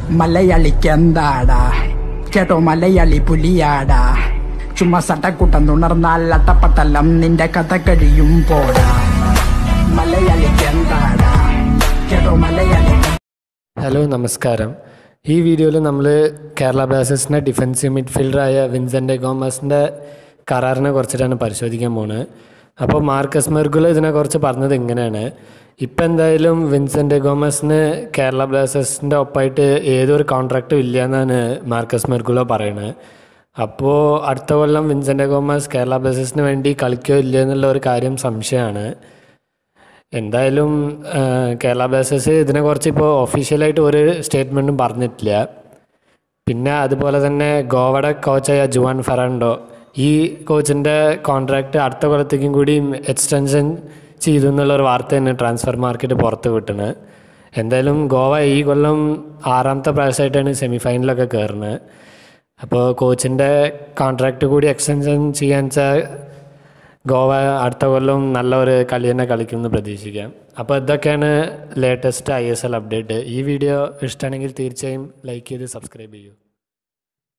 മലയാളിക്ക് എന്താടാ കേട്ടോ മലയാളി പുലിയാടാ ചുമ്മാ സട്ടക്കുട്ടം തുണർന്നാൽ അട്ടപ്പട്ടലം നിന്റെ കഥ കഴിയും പോടാ മലയാളിക്ക് എന്താടാ കേട്ടോ മലയാളി ഹലോ നമസ്കാരം ഈ വീഡിയോയിൽ നമ്മൾ കേരള ബ്ലാസ്റ്റേഴ്സിൻ്റെ ഡിഫൻസീവ് മിഡ്ഫീൽഡറായ വിൻസെൻ്റ് ഗോമസിൻ്റെ കരാറിനെ കുറിച്ചിട്ടാണ് പരിശോധിക്കാൻ പോകുന്നത് അപ്പോൾ മാർക്കസ് മെർഗുല ഇതിനെക്കുറിച്ച് പറഞ്ഞത് ഇങ്ങനെയാണ് ഇപ്പം എന്തായാലും വിൻസെൻ്റ് ഗോമസിന് കേരള ബ്ലാസ്റ്റേഴ്സിൻ്റെ ഒപ്പമായിട്ട് ഏതൊരു കോൺട്രാക്റ്റും ഇല്ല എന്നാണ് മാർക്കസ് മെർഗുല പറയുന്നത് അപ്പോൾ അടുത്ത കൊല്ലം വിൻസെൻ്റ് ഗോമസ് കേരള ബ്ലാസ്റ്റേഴ്സിന് വേണ്ടി കളിക്കോ ഇല്ല എന്നുള്ള ഒരു കാര്യം സംശയമാണ് എന്തായാലും ആ, കേരള ബ്ലാസ്റ്റേഴ്സ് ഇതിനെക്കുറിച്ച് ഇപ്പോൾ ഒഫീഷ്യലായിട്ട് ഒരു സ്റ്റേറ്റ്മെൻറ്റും പറഞ്ഞിട്ടില്ല പിന്നെ അതുപോലെ തന്നെ ഗോവയുടെ കോച്ചായ ജുവാൻ ഫെറാൻഡോ ഈ കോച്ചിൻ്റെ കോൺട്രാക്റ്റ് അടുത്ത കൊല്ലത്തേക്കും കൂടി എക്സ്റ്റൻഷൻ ചെയ്തു എന്നുള്ളൊരു വാർത്ത തന്നെ ട്രാൻസ്ഫർ മാർക്കറ്റ് പുറത്ത് വിട്ടണ് എന്തായാലും ഗോവ ഈ കൊല്ലം ആറാമത്തെ പ്രാവശ്യമായിട്ടാണ് സെമി ഫൈനലൊക്കെ കയറുന്നത് അപ്പോൾ കോച്ചിൻ്റെ കോൺട്രാക്റ്റ് കൂടി എക്സ്റ്റൻഷൻ ചെയ്യാൻ വെച്ചാൽ ഗോവ അടുത്ത കൊല്ലം നല്ല ഒരു കളി തന്നെ കളിക്കുമെന്ന് പ്രതീക്ഷിക്കാം അപ്പോൾ ഇതൊക്കെയാണ് latest I S L update ഈ വീഡിയോ ഇഷ്ടമാണെങ്കിൽ തീർച്ചയായും ലൈക്ക് ചെയ്ത് സബ്സ്ക്രൈബ് ചെയ്യൂ